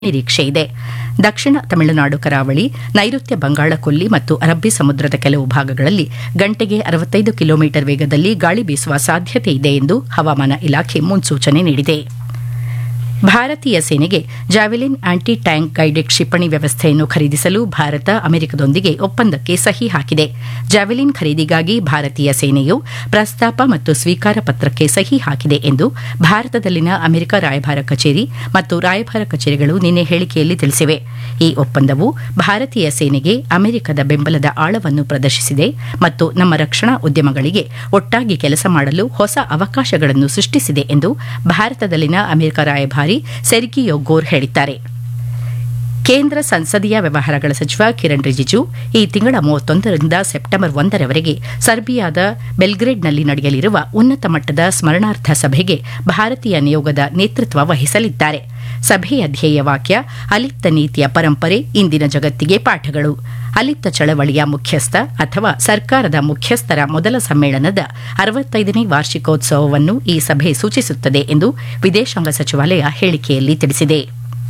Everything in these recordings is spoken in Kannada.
ನಿರೀಕ್ಷೆ ಇದೆ ದಕ್ಷಿಣ ತಮಿಳುನಾಡು ಕರಾವಳಿ ನೈಋತ್ಯ ಬಂಗಾಳ ಕೊಲ್ಲಿ ಮತ್ತು ಅರಬ್ಬಿ ಸಮುದ್ರದ ಕೆಲವು ಭಾಗಗಳಲ್ಲಿ ಗಂಟೆಗೆ ಅರವತ್ತೈದು ಕಿಲೋಮೀಟರ್ ವೇಗದಲ್ಲಿ ಗಾಳಿ ಬೀಸುವ ಸಾಧ್ಯತೆ ಇದೆ ಎಂದು ಹವಾಮಾನ ಇಲಾಖೆ ಮುನ್ಸೂಚನೆ ನೀಡಿದೆ ಭಾರತೀಯ ಸೇನೆಗೆ ಜಾವೆಲಿನ್ ಆಂಟಿ ಟ್ಯಾಂಕ್ ಗೈಡೆಡ್ ಕ್ಷಿಪಣಿ ವ್ಯವಸ್ಥೆಯನ್ನು ಖರೀದಿಸಲು ಭಾರತ ಅಮೆರಿಕದೊಂದಿಗೆ ಒಪ್ಪಂದಕ್ಕೆ ಸಹಿ ಹಾಕಿದೆ ಜಾವೆಲಿನ್ ಖರೀದಿಗಾಗಿ ಭಾರತೀಯ ಸೇನೆಯು ಪ್ರಸ್ತಾಪ ಮತ್ತು ಸ್ವೀಕಾರ ಪತ್ರಕ್ಕೆ ಸಹಿ ಹಾಕಿದೆ ಎಂದು ಭಾರತದಲ್ಲಿನ ಅಮೆರಿಕ ರಾಯಭಾರ ಕಚೇರಿ ಮತ್ತು ರಾಯಭಾರ ಕಚೇರಿಗಳು ನಿನ್ನೆ ಹೇಳಿಕೆಯಲ್ಲಿ ತಿಳಿಸಿವೆ ಈ ಒಪ್ಪಂದವು ಭಾರತೀಯ ಸೇನೆಗೆ ಅಮೆರಿಕದ ಬೆಂಬಲದ ಆಳವನ್ನು ಪ್ರದರ್ಶಿಸಿದೆ ಮತ್ತು ನಮ್ಮ ರಕ್ಷಣಾ ಉದ್ಯಮಗಳಿಗೆ ಒಟ್ಟಾಗಿ ಕೆಲಸ ಮಾಡಲು ಹೊಸ ಅವಕಾಶಗಳನ್ನು ಸೃಷ್ಟಿಸಿದೆ ಎಂದು ಭಾರತದಲ್ಲಿನ ಅಮೆರಿಕ ರಾಯಭಾರಿ ಸೆರ್ಗಿಯೋ ಗೋರ್ ಹೇಳಿದ್ದಾರೆ ಕೇಂದ್ರ ಸಂಸದೀಯ ವ್ಯವಹಾರಗಳ ಸಚಿವ ಕಿರಣ್ ರಿಜಿಜು ಈ ತಿಂಗಳ ಮೂವತ್ತೊಂದರಿಂದ ಸೆಪ್ಟೆಂಬರ್ ಒಂದರವರೆಗೆ ಸರ್ಬಿಯಾದ ಬೆಲ್ಗ್ರೇಡ್ನಲ್ಲಿ ನಡೆಯಲಿರುವ ಉನ್ನತ ಮಟ್ಟದ ಸ್ಮರಣಾರ್ಥ ಸಭೆಗೆ ಭಾರತೀಯ ನಿಯೋಗದ ನೇತೃತ್ವ ವಹಿಸಲಿದ್ದಾರೆ ಸಭೆಯ ಧ್ಯೇಯವಾಕ್ಯ ಅಲಿಪ್ತ ನೀತಿಯ ಪರಂಪರೆ ಇಂದಿನ ಜಗತ್ತಿಗೆ ಪಾಠಗಳು ಅಲಿಪ್ತ ಚಳವಳಿಯ ಮುಖ್ಯಸ್ಥ ಅಥವಾ ಸರ್ಕಾರದ ಮುಖ್ಯಸ್ಥರ ಮೊದಲ ಸಮ್ಮೇಳನದ ಅರವತ್ತೈದನೇ ವಾರ್ಷಿಕೋತ್ಸವವನ್ನು ಈ ಸಭೆ ಸೂಚಿಸುತ್ತದೆ ಎಂದು ವಿದೇಶಾಂಗ ಸಚಿವಾಲಯ ಹೇಳಿಕೆಯಲ್ಲಿ ತಿಳಿಸಿದೆ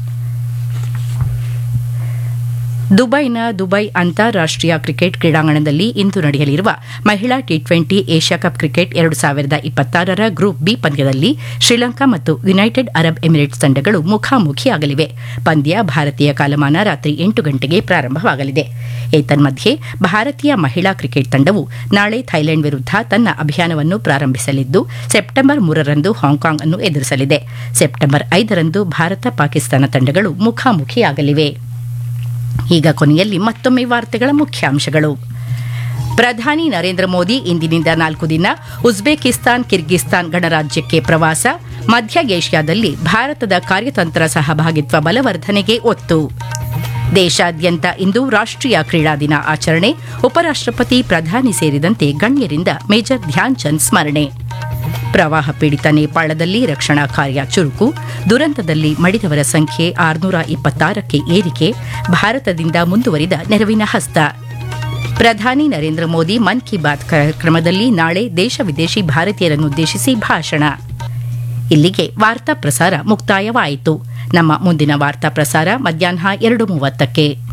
ದುಬೈನ ದುಬೈ ಅಂತಾರಾಷ್ಟೀಯ ಕ್ರಿಕೆಟ್ ಕ್ರೀಡಾಂಗಣದಲ್ಲಿ ಇಂದು ನಡೆಯಲಿರುವ ಮಹಿಳಾ T twenty Asia Cup cricket ಎರಡು ಸಾವಿರದ ಇಪ್ಪತ್ತಾರರ ಗ್ರೂಪ್ ಬಿ ಪಂದ್ಯದಲ್ಲಿ ಶ್ರೀಲಂಕಾ ಮತ್ತು ಯುನೈಟೆಡ್ ಅರಬ್ ಎಮಿರೇಟ್ಸ್ ತಂಡಗಳು ಮುಖಾಮುಖಿಯಾಗಲಿವೆ ಪಂದ್ಯ ಭಾರತೀಯ ಕಾಲಮಾನ ರಾತ್ರಿ ಎಂಟು ಗಂಟೆಗೆ ಪ್ರಾರಂಭವಾಗಲಿದೆ ಏತನ್ಮಧ್ಯೆ ಭಾರತೀಯ ಮಹಿಳಾ ಕ್ರಿಕೆಟ್ ತಂಡವು ನಾಳೆ ಥೈಲ್ಯಾಂಡ್ ವಿರುದ್ಧ ತನ್ನ ಅಭಿಯಾನವನ್ನು ಪ್ರಾರಂಭಿಸಲಿದ್ದು ಸೆಪ್ಟೆಂಬರ್ ಮೂರರಂದು ಹಾಂಕಾಂಗ್ ಅನ್ನು ಎದುರಿಸಲಿದೆ ಸೆಪ್ಟೆಂಬರ್ ಐದರಂದು ಭಾರತ ಪಾಕಿಸ್ತಾನ ತಂಡಗಳು ಮುಖಾಮುಖಿಯಾಗಲಿವೆ ಈಗ ಕೊನೆಯಲ್ಲಿ ಮತ್ತೊಮ್ಮೆ ವಾರ್ತೆಗಳ ಮುಖ್ಯಾಂಶಗಳು ಪ್ರಧಾನಿ ನರೇಂದ್ರ ಮೋದಿ ಇಂದಿನಿಂದ ನಾಲ್ಕು ದಿನ ಉಜ್ಬೇಕಿಸ್ತಾನ್ ಕಿರ್ಗಿಸ್ತಾನ್ ಗಣರಾಜ್ಯಕ್ಕೆ ಪ್ರವಾಸ ಮಧ್ಯ ಏಷ್ಯಾದಲ್ಲಿ ಭಾರತದ ಕಾರ್ಯತಂತ್ರ ಸಹಭಾಗಿತ್ವ ಬಲವರ್ಧನೆಗೆ ಒತ್ತು ದೇಶಾದ್ಯಂತ ಇಂದು ರಾಷ್ಟೀಯ ಕ್ರೀಡಾ ದಿನ ಆಚರಣೆ ಉಪರಾಷ್ಟಪತಿ ಪ್ರಧಾನಿ ಸೇರಿದಂತೆ ಗಣ್ಯರಿಂದ ಮೇಜರ್ ಧ್ಯಾನ್ ಚಂದ್ ಸ್ಮರಣೆ ಪ್ರವಾಹ ಪೀಡಿತ ನೇಪಾಳದಲ್ಲಿ ರಕ್ಷಣಾ ಕಾರ್ಯ ಚುರುಕು ದುರಂತದಲ್ಲಿ ಮಡಿದವರ ಸಂಖ್ಯೆ ಆರುನೂರ ಇಪ್ಪತ್ತಾರಕ್ಕೆ ಏರಿಕೆ ಭಾರತದಿಂದ ಮುಂದುವರಿದ ನೆರವಿನ ಹಸ್ತ ಪ್ರಧಾನಿ ನರೇಂದ್ರ ಮೋದಿ ಮನ್ ಕಿ ಬಾತ್ ಕಾರ್ಯಕ್ರಮದಲ್ಲಿ ನಾಳೆ ದೇಶ ವಿದೇಶಿ ಭಾರತೀಯರನ್ನುದ್ದೇಶಿಸಿ ಭಾಷಣ ಇಲ್ಲಿಗೆ ವಾರ್ತಾ ಪ್ರಸಾರ ಮುಕ್ತಾಯವಾಯಿತು ನಮ್ಮ ಮುಂದಿನ ವಾರ್ತಾ ಪ್ರಸಾರ ಮಧ್ಯಾಹ್ನ ಎರಡು ಮೂವತ್ತಕ್ಕೆ